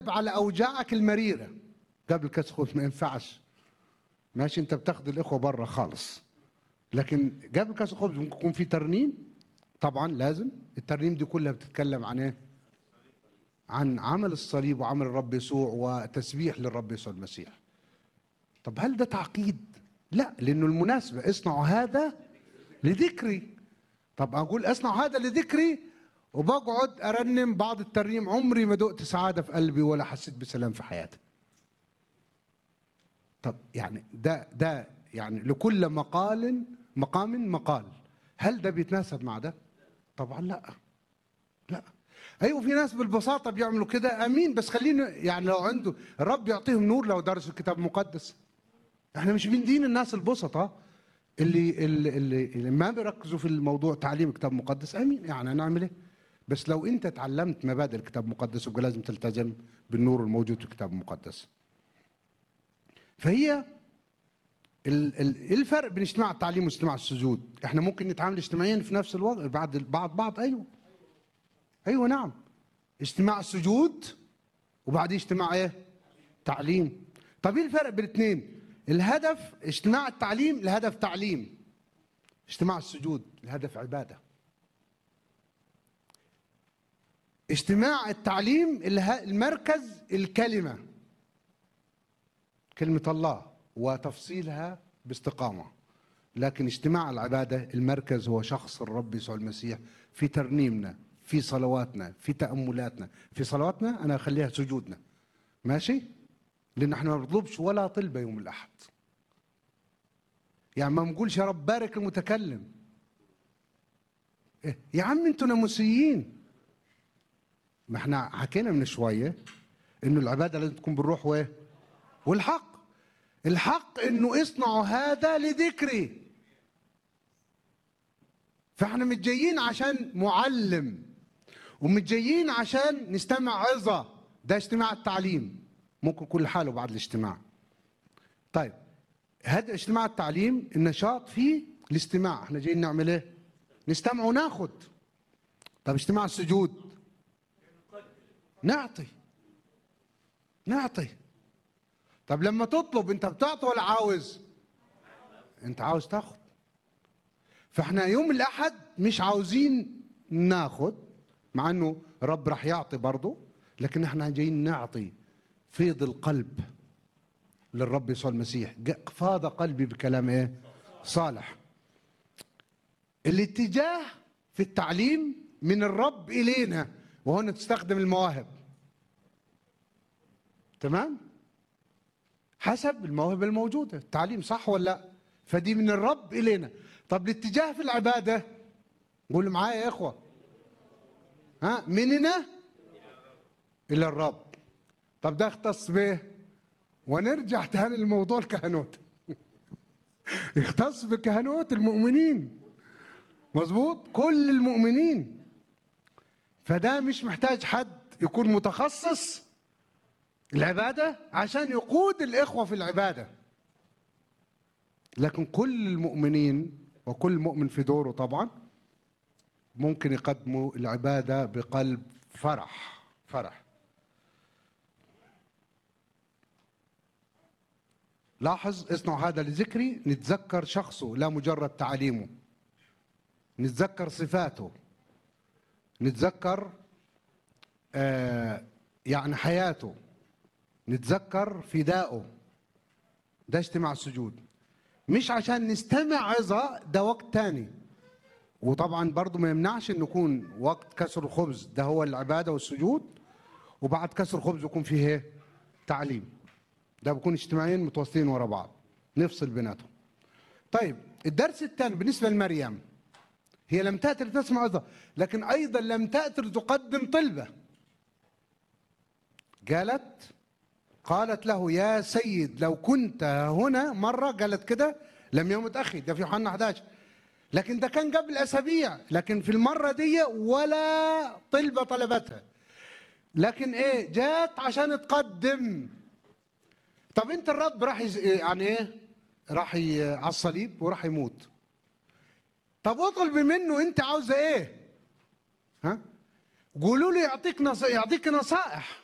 على اوجاعك المريره قبل كاس خبز ما ينفعش ماشي انت بتاخد الاخوه بره خالص لكن قبل كاس الخبز ممكن يكون في ترنيم طبعا لازم الترنيم دي كلها بتتكلم عن ايه عن عمل الصليب وعمل الرب يسوع وتسبيح للرب يسوع المسيح طب هل ده تعقيد لا لانه المناسبه اصنعوا هذا لذكري طب اقول اصنع هذا لذكري وبقعد ارنم بعض الترنيم عمري ما دقت سعاده في قلبي ولا حسيت بسلام في حياتي طب يعني ده ده يعني لكل مقال مقام مقال هل ده بيتناسب مع ده طبعا لا لا ايوه في ناس بالبساطه بيعملوا كده امين بس خلينا يعني لو عنده الرب يعطيهم نور لو درسوا الكتاب المقدس احنا مش من دين الناس البسطة اللي, اللي اللي اللي ما بيركزوا في الموضوع تعليم الكتاب المقدس امين يعني هنعمل ايه بس لو انت تعلمت مبادئ الكتاب المقدس يبقى لازم تلتزم بالنور الموجود في الكتاب المقدس فهي ال- ال- ايه الفرق بين اجتماع التعليم واجتماع السجود احنا ممكن نتعامل اجتماعيا في نفس الوقت بعد بعض بعض ايوه ايوه نعم اجتماع السجود وبعدين اجتماع ايه تعليم طب ايه الفرق بين الاثنين الهدف اجتماع التعليم الهدف تعليم اجتماع السجود الهدف عباده اجتماع التعليم اله- المركز الكلمه كلمه الله وتفصيلها باستقامه لكن اجتماع العباده المركز هو شخص الرب يسوع المسيح في ترنيمنا في صلواتنا في تاملاتنا في صلواتنا انا اخليها سجودنا ماشي لان احنا ما بنطلبش ولا طلبه يوم الاحد يعني ما بنقولش يا رب بارك المتكلم إيه؟ يا عم انتوا ناموسيين ما احنا حكينا من شويه انه العباده لازم تكون بالروح وايه والحق الحق انه اصنعوا هذا لذكري فاحنا مش جايين عشان معلم ومش جايين عشان نستمع عظه ده اجتماع التعليم ممكن كل حاله بعد الاجتماع طيب هذا اجتماع التعليم النشاط فيه الاستماع احنا جايين نعمل ايه نستمع وناخد طب اجتماع السجود نعطي نعطي طب لما تطلب انت بتعطي ولا عاوز انت عاوز تاخد فاحنا يوم الاحد مش عاوزين ناخد مع انه رب راح يعطي برضه لكن احنا جايين نعطي فيض القلب للرب يسوع المسيح جاء- فاض قلبي بكلام ايه صالح الاتجاه في التعليم من الرب الينا وهنا تستخدم المواهب تمام حسب الموهبه الموجوده التعليم صح ولا لا فدي من الرب الينا طب الاتجاه في العباده قولوا معايا يا اخوه ها مننا الى الرب طب ده اختص بايه ونرجع تاني لموضوع الكهنوت يختص بكهنوت المؤمنين مظبوط كل المؤمنين فده مش محتاج حد يكون متخصص العبادة عشان يقود الإخوة في العبادة لكن كل المؤمنين وكل مؤمن في دوره طبعا ممكن يقدموا العبادة بقلب فرح فرح لاحظ اصنعوا هذا لذكري نتذكر شخصه لا مجرد تعاليمه نتذكر صفاته نتذكر آه يعني حياته نتذكر فدائه ده اجتماع السجود مش عشان نستمع عظة ده وقت تاني وطبعا برضو ما يمنعش ان يكون وقت كسر الخبز ده هو العبادة والسجود وبعد كسر الخبز يكون فيه ايه تعليم ده بيكون اجتماعين متواصلين ورا بعض نفصل بيناتهم طيب الدرس الثاني بالنسبة لمريم هي لم تأتي لتسمع عظة لكن أيضا لم تأتي لتقدم طلبة قالت قالت له يا سيد لو كنت هنا مرة قالت كده لم يمت أخي ده في يوحنا 11 لكن ده كان قبل أسابيع لكن في المرة دي ولا طلبة طلبتها لكن إيه جات عشان تقدم طب أنت الرب راح يز... يعني إيه راح ي... على الصليب وراح يموت طب اطلب منه أنت عاوزة إيه ها قولوا له يعطيك نص... يعطيك نصائح